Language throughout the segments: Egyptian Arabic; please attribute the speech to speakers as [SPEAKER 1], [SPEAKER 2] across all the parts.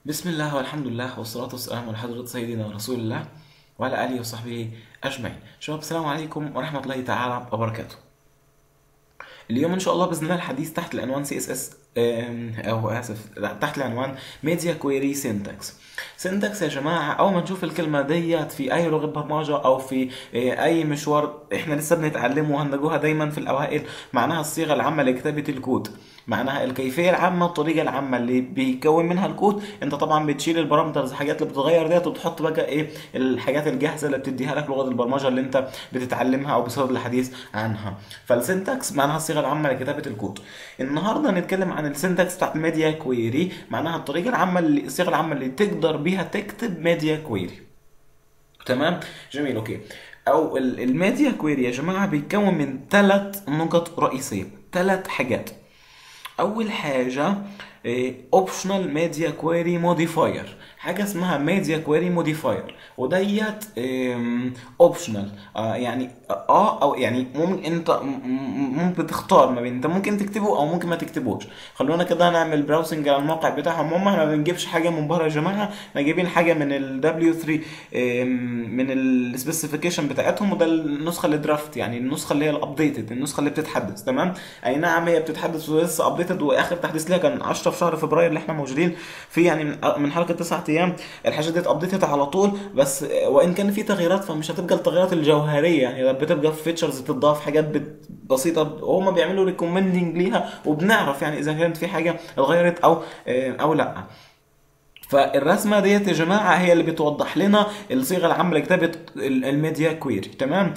[SPEAKER 1] بسم الله والحمد لله والصلاة والسلام على حضرة سيدنا رسول الله وعلى آله وصحبه أجمعين شباب السلام عليكم ورحمة الله تعالى وبركاته اليوم إن شاء الله بإذن الله الحديث تحت العنوان CSS أم، أو آسف لا تحت العنوان Media Query Syntax سنتكس يا جماعة أول ما نشوف الكلمة ديت في أي لغة برمجة أو في آه، أي مشوار إحنا لسه بنتعلمه وهنلاقوها دايما في الأوائل معناها الصيغة العامة لكتابة الكود معناها الكيفية العامة الطريقة العامة اللي بيكون منها الكود انت طبعا بتشيل البارامترز الحاجات اللي بتتغير ديت وبتحط بقى ايه الحاجات الجاهزة اللي بتديها لك لغة البرمجة اللي انت بتتعلمها او بصدد الحديث عنها فالسنتكس معناها الصيغة العامة لكتابة الكود النهارده هنتكلم عن السنتكس بتاعت ميديا كويري معناها الطريقة العامة اللي الصيغة العامة اللي تقدر بيها تكتب ميديا كويري تمام جميل اوكي او ال- الميديا كويري يا جماعه بيتكون من ثلاث نقط رئيسيه ثلاث حاجات اول حاجه اوبشنال ميديا كويري موديفاير حاجه اسمها ميديا كويري موديفاير وديت اوبشنال يعني اه او يعني ممكن انت م- م- ممكن تختار ما بين انت ممكن تكتبه او ممكن ما تكتبوش خلونا كده نعمل براوسنج على الموقع بتاعهم هم احنا ما بنجيبش حاجه من بره يا جماعه احنا جايبين حاجه من ال W3 آم، من السبيسيفيكيشن بتاعتهم وده النسخه اللي درافت يعني النسخه اللي هي الابديتد النسخه اللي بتتحدث تمام اي نعم هي بتتحدث ولسه ابديتد واخر تحديث ليها كان 10 في شهر فبراير اللي احنا موجودين فيه يعني من من حلقه 9 ايام الحاجه دي ابديتد على طول بس آه، وان كان في تغييرات فمش هتبقى التغييرات الجوهريه يعني بتبقى في فيتشرز بتضاف حاجات بت- بسيطه وهم بيعملوا ريكومندنج ليها وبنعرف يعني اذا كانت في حاجه اتغيرت او آه، او لا فالرسمه ديت يا جماعه هي اللي بتوضح لنا الصيغه العامه لكتابه ال- الميديا كويري تمام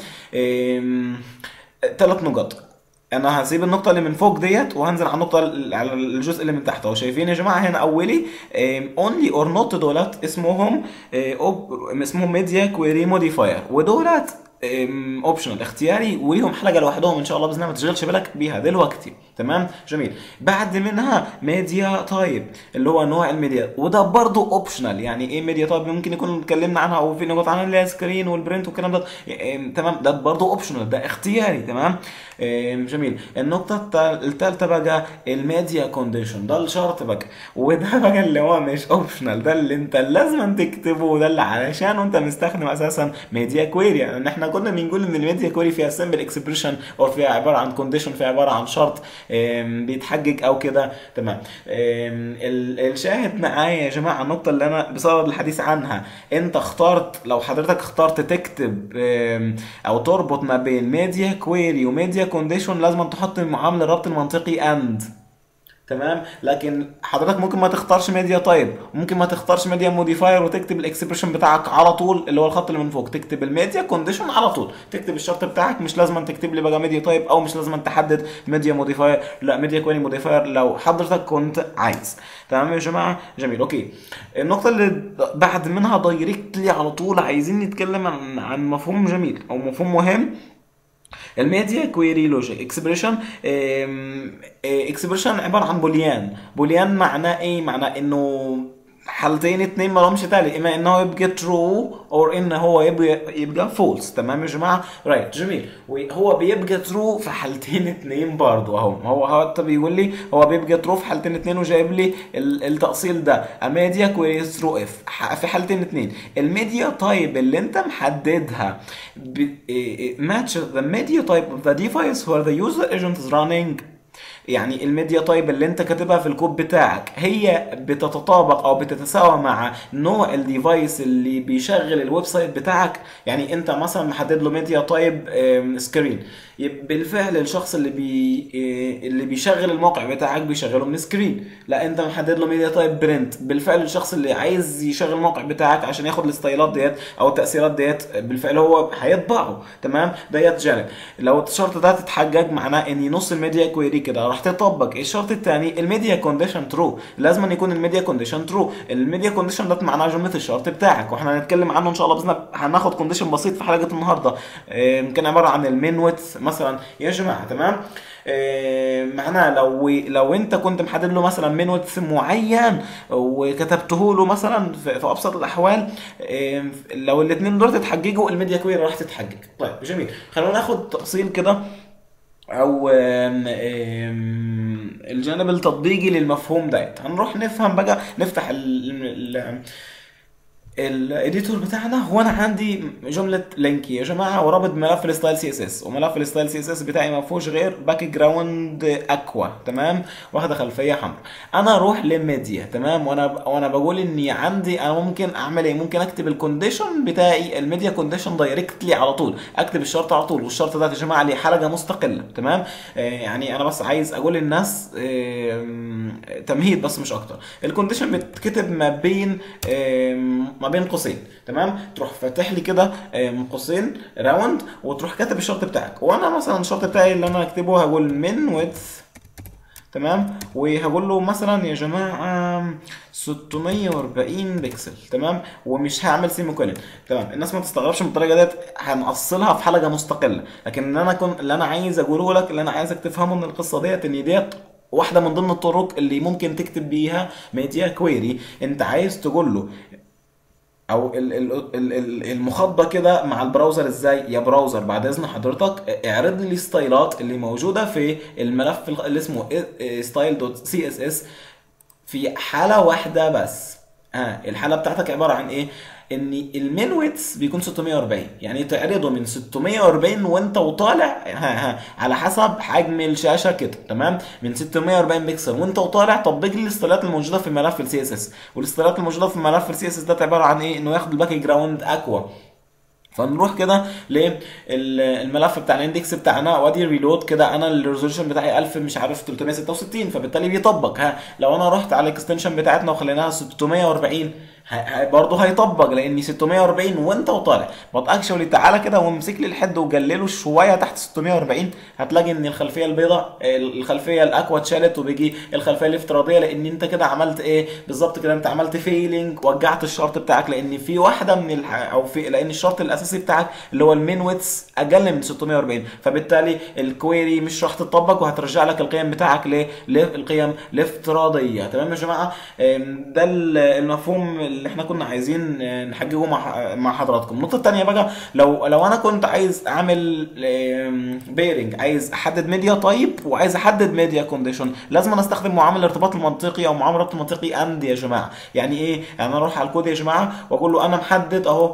[SPEAKER 1] ثلاث نقط انا هسيب النقطه اللي من فوق ديت وهنزل على النقطه ال- على الجزء اللي من تحت اهو شايفين يا جماعه هنا اولي اونلي اور نوت دولت اسمهم آه، أوب- اسمهم ميديا كويري موديفاير ودولت اوبشنال اختياري وليهم حلقه لوحدهم ان شاء الله باذن الله ما تشغلش بالك بيها دلوقتي تمام جميل بعد منها ميديا تايب اللي هو نوع الميديا وده برضه اوبشنال يعني ايه ميديا تايب ممكن يكون اتكلمنا عنها او في نقط عنها اللي هي سكرين والبرنت والكلام ده إيه، تمام ده برضه اوبشنال ده اختياري تمام إيه، جميل النقطه الثالثه بقى الميديا كونديشن ده الشرط بقى وده بقى اللي هو مش اوبشنال ده اللي انت لازم تكتبه وده اللي علشان انت مستخدم اساسا ميديا كويري يعني احنا كنا بنقول ان الميديا كويري فيها سمبل اكسبريشن او فيها عباره عن كونديشن فيها عباره عن شرط آم، بيتحقق او كده تمام آم، ال- الشاهد معايا يا جماعه النقطه اللي انا بصدد الحديث عنها انت اخترت لو حضرتك اخترت تكتب آم، او تربط ما بين ميديا كويري وميديا كونديشن لازم تحط معامل الربط المنطقي اند تمام لكن حضرتك ممكن ما تختارش ميديا تايب ممكن ما تختارش ميديا موديفاير وتكتب الاكسبريشن بتاعك على طول اللي هو الخط اللي من فوق تكتب الميديا كونديشن على طول تكتب الشرط بتاعك مش لازم تكتب لي بقى ميديا تايب او مش لازم تحدد ميديا موديفاير لا ميديا كويري موديفاير لو حضرتك كنت عايز تمام يا جماعه جميل اوكي النقطه اللي بعد منها دايركتلي على طول عايزين نتكلم عن عن مفهوم جميل او مفهوم مهم الميديا كويري لوجيك اكسبريشن اكسبريشن عباره عن بوليان بوليان معناه ايه معناه انه حالتين اتنين ما لهمش تالي اما ان هو يبقى ترو او ان هو يبقى يبقى فولس تمام يا جماعه رايت جميل وهو بيبقى ترو في حالتين اتنين برضه اهو هو هو انت بيقول لي هو بيبقى ترو في حالتين اتنين وجايب لي ال- التأصيل ده الميديا كويس ترو اف في حالتين اتنين الميديا تايب اللي انت محددها ماتش ذا ميديا تايب اوف ذا ديفايس where the user agent is running يعني الميديا تايب اللي انت كاتبها في الكود بتاعك هي بتتطابق او بتتساوى مع نوع الديفايس اللي بيشغل الويب سايت بتاعك يعني انت مثلا محدد له ميديا تايب سكرين بالفعل الشخص اللي بي اه، اللي بيشغل الموقع بتاعك بيشغله من سكرين لا انت محدد له ميديا تايب برنت بالفعل الشخص اللي عايز يشغل الموقع بتاعك عشان ياخد الستايلات ديت او التاثيرات ديت بالفعل هو هيطبعه تمام ديت جانب لو الشرط ده تتحقق معناه ان نص الميديا كويري كده راح تطبق الشرط الثاني الميديا كونديشن ترو لازم أن يكون الميديا كونديشن ترو الميديا كونديشن ده معناه جمله الشرط بتاعك واحنا هنتكلم عنه ان شاء الله باذن الله هناخد كونديشن بسيط في حلقه النهارده آه، كان عباره عن المين ويدث مثلا يا جماعه تمام آه، معناه لو لو انت كنت محدد له مثلا مين ويدث معين وكتبته له مثلا في, في ابسط الاحوال آه، لو الاثنين دول تتحققوا الميديا كويري راح تتحقق طيب جميل خلونا ناخد تفصيل كده او آم، آم، الجانب التطبيقي للمفهوم ديت هنروح نفهم بقى نفتح ال ال الاديتور بتاعنا هو انا عندي جمله لينك يا جماعه ورابط ملف الستايل سي اس اس وملف الستايل سي اس اس بتاعي ما فيهوش غير باك جراوند اكوا تمام واخده خلفيه حمراء انا اروح لميديا تمام وانا وانا بقول اني عندي انا ممكن اعمل ايه ممكن اكتب الكونديشن بتاعي الميديا كونديشن دايركتلي على طول اكتب الشرط على طول والشرط ده يا جماعه ليه حلقه مستقله تمام آه يعني انا بس عايز اقول للناس آه تمهيد بس مش اكتر الكونديشن بتكتب ما بين آه ما بين قوسين تمام تروح فاتح لي كده قوسين راوند وتروح كاتب الشرط بتاعك وانا مثلا الشرط بتاعي اللي انا هكتبه هقول من ويدث تمام وهقول له مثلا يا جماعه 640 بكسل تمام ومش هعمل سيمي كولن تمام الناس ما تستغربش من الطريقه ديت هنفصلها في حلقه مستقله لكن اللي انا كنت اللي انا عايز اقوله لك اللي انا عايزك تفهمه من القصه ديت ان ديت واحده من ضمن الطرق اللي ممكن تكتب بيها ميديا كويري انت عايز تقول له او المخاطبه كده مع البراوزر ازاي يا براوزر بعد اذن حضرتك اعرض لي الستايلات اللي موجوده في الملف اللي اسمه ستايل دوت سي اس اس في حاله واحده بس اه الحاله بتاعتك عباره عن ايه ان المين ويتس بيكون 640 يعني تعرضه من 640 وانت وطالع ها ها على حسب حجم الشاشه كده تمام من 640 بكسل وانت وطالع طبق لي الاستايلات الموجوده في ملف السي اس اس والاستايلات الموجوده في ملف السي اس اس ده عباره عن ايه انه ياخد الباك جراوند اكوا فنروح كده للملف بتاع الاندكس بتاعنا وادي ريلود كده انا الريزولوشن بتاعي 1000 مش عارف 366 فبالتالي بيطبق ها لو انا رحت على الاكستنشن بتاعتنا وخليناها 640 برضه هيطبق لاني 640 وانت وطالع بط اكشولي تعالى كده وامسك لي الحد وقلله شويه تحت 640 هتلاقي ان الخلفيه البيضاء الخلفيه الاكوا اتشالت وبيجي الخلفيه الافتراضيه لان انت كده عملت ايه بالظبط كده انت عملت فيلينج وجعت الشرط بتاعك لان في واحده من الح... او في لان الشرط الاساسي بتاعك اللي هو المين ويتس اقل من 640 فبالتالي الكويري مش راح تطبق وهترجع لك القيم بتاعك ل... للقيم الافتراضيه تمام يا جماعه ده المفهوم اللي احنا كنا عايزين نحققه مع مع حضراتكم النقطه الثانيه بقى لو لو انا كنت عايز اعمل بيرنج عايز احدد ميديا تايب وعايز احدد ميديا كونديشن لازم أنا استخدم معامل الارتباط المنطقي او معامل الارتباط المنطقي اند يا جماعه يعني ايه يعني انا اروح على الكود يا جماعه واقول له انا محدد اهو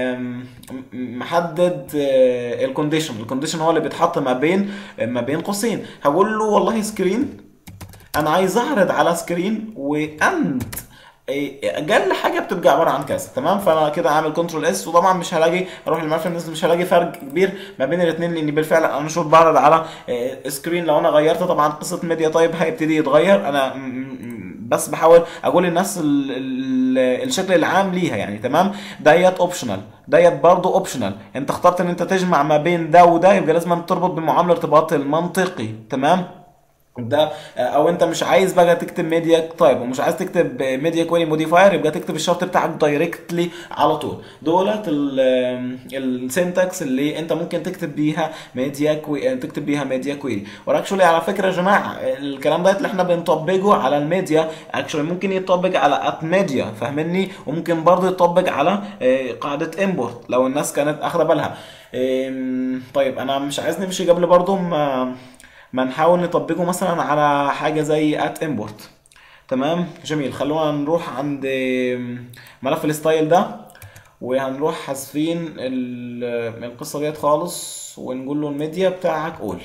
[SPEAKER 1] محدد الكونديشن الكونديشن هو اللي بيتحط ما بين ما بين قوسين هقول له والله سكرين انا عايز اعرض على سكرين واند اقل حاجه بتبقى عباره عن كذا تمام فانا كده عامل كنترول اس وطبعا مش هلاقي اروح للملف النزل مش هلاقي فرق كبير ما بين الاثنين لان بالفعل انا شوف بعرض على سكرين لو انا غيرت طبعا قصه ميديا تايب هيبتدي يتغير انا بس بحاول اقول للناس الشكل العام ليها يعني تمام ديت اوبشنال ديت برضه اوبشنال انت اخترت ان انت تجمع ما بين ده وده يبقى لازم تربط بمعامله الارتباط المنطقي تمام ده او انت مش عايز بقى تكتب ميديا طيب ومش عايز تكتب ميديا كويري موديفاير يبقى تكتب الشرط بتاعك دايركتلي على طول دولت السنتكس اللي انت ممكن تكتب بيها ميديا كوي تكتب بيها ميديا كويري واكشولي على فكره يا جماعه الكلام ده اللي احنا بنطبقه على الميديا اكشولي ممكن يطبق على ات ميديا فاهمني وممكن برضه يطبق على قاعده امبورت لو الناس كانت اخده بالها طيب انا مش عايز نمشي قبل برضه ما ما نحاول نطبقه مثلا على حاجه زي ات امبورت تمام جميل خلونا نروح عند ملف الستايل ده وهنروح حذفين القصه ديت خالص ونقول له الميديا بتاعك قول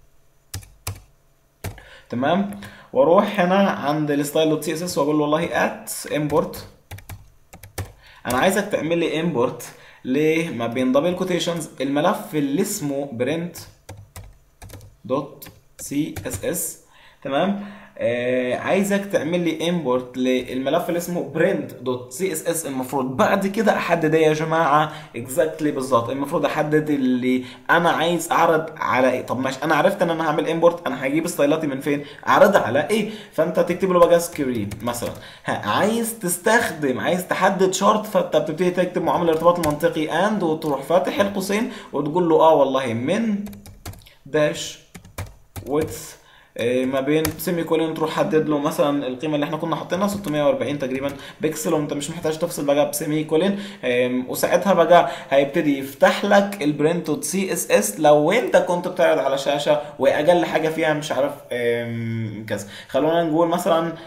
[SPEAKER 1] تمام واروح هنا عند الستايل دوت سي اس اس واقول له والله ات امبورت انا عايزك تعمل لي امبورت ليه ما بين دبل كوتيشنز الملف اللي اسمه برنت دوت سي اس اس تمام آه عايزك تعمل لي امبورت للملف اللي اسمه print دوت سي اس اس المفروض بعد كده احدد ايه يا جماعه اكزاكتلي بالظبط المفروض احدد اللي انا عايز اعرض على ايه طب ماشي انا عرفت ان انا هعمل امبورت انا هجيب ستايلاتي من فين اعرضها على ايه فانت تكتب له بقى سكرين مثلا ها عايز تستخدم عايز تحدد شرط فانت بتبتدي تكتب معامل الارتباط المنطقي اند وتروح فاتح القوسين وتقول له اه والله من داش width آه، ما بين سيمي كولون تروح حدد له مثلا القيمه اللي احنا كنا حاطينها 640 تقريبا بكسل وانت مش محتاج تفصل بقى بسيمي كولون آم، وساعتها بقى هيبتدي يفتح لك البرنت سي اس اس لو انت كنت بتعرض على شاشه واقل حاجه فيها مش عارف آم، كذا خلونا نقول مثلا آه،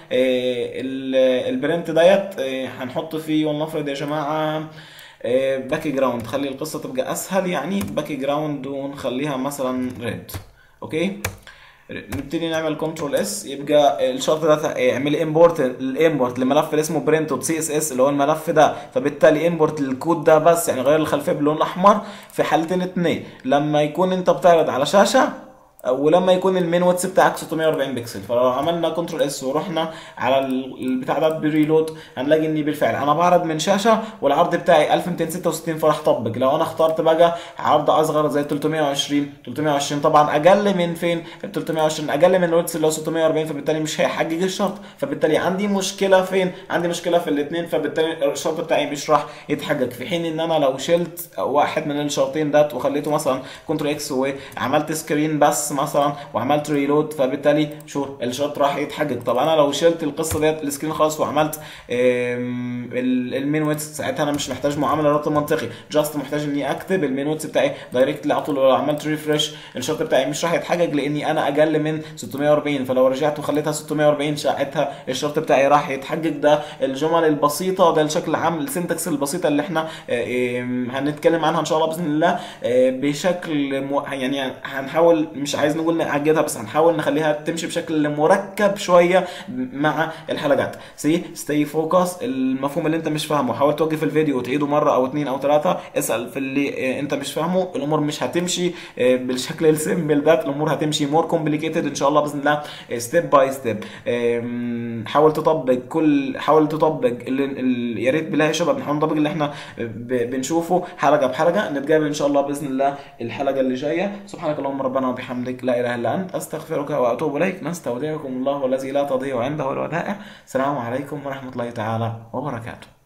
[SPEAKER 1] ال- البرنت ديت آه، هنحط فيه ولنفرض يا جماعه باك جراوند خلي القصه تبقى اسهل يعني باك جراوند ونخليها مثلا ريد اوكي نبتدي نعمل كنترول اس يبقى الشرط ده يعمل امبورت الامبورت لملف اللي اسمه برنت سي اس اس اللي هو الملف ده فبالتالي امبورت الكود ده بس يعني غير الخلفيه باللون الاحمر في حالتين اتنين لما يكون انت بتعرض على شاشه ولما يكون المين واتس بتاعك 640 بكسل فلو عملنا كنترول اس ورحنا على ال- البتاع ده بريلود هنلاقي اني بالفعل انا بعرض من شاشه والعرض بتاعي 1266 فراح طبق لو انا اخترت بقى عرض اصغر زي 320 320 طبعا اقل من فين ال 320 اقل من الواتس اللي هو 640 فبالتالي مش هيحقق الشرط فبالتالي عندي مشكله فين عندي مشكله في الاثنين فبالتالي الشرط بتاعي مش راح يتحقق في حين ان انا لو شلت واحد من الشرطين ده وخليته مثلا كنترول اكس وعملت سكرين بس مثلا وعملت ريلود فبالتالي شو الشرط راح يتحقق طب انا لو شلت القصه ديت السكرين خلاص وعملت آم، ال- المين ويتس ساعتها انا مش محتاج معامله ربط منطقي جاست محتاج اني اكتب المين ويتس بتاعي دايركتلي على طول لو عملت ريفرش الشرط بتاعي مش راح يتحقق لاني انا اقل من 640 فلو رجعت وخليتها 640 ساعتها الشرط بتاعي راح يتحقق ده الجمل البسيطه ده الشكل العام السنتكس البسيطه اللي احنا آه، آم، هنتكلم عنها ان شاء الله باذن الله آه، بشكل مو يعني هنحاول مش عايز نقول نعجزها بس هنحاول نخليها تمشي بشكل مركب شويه مع الحلقات سي ستي فوكس المفهوم اللي انت مش فاهمه حاول توقف الفيديو وتعيده مره او اتنين او ثلاثه اسال في اللي آه، انت مش فاهمه الامور مش هتمشي آه، بالشكل السيمبل ده الامور هتمشي مور كومبليكيتد ان شاء الله باذن الله ستيب باي ستيب حاول تطبق كل حاول تطبق اللي اللي- يا ريت بالله يا شباب نحاول نطبق اللي احنا ب- بنشوفه حلقه بحلقه نتقابل ان شاء الله باذن الله الحلقه اللي جايه سبحانك اللهم ربنا وبحمدك لا اله الا انت استغفرك واتوب اليك نستودعكم الله والذي لا تضيع عنده الودائع السلام عليكم ورحمه الله تعالى وبركاته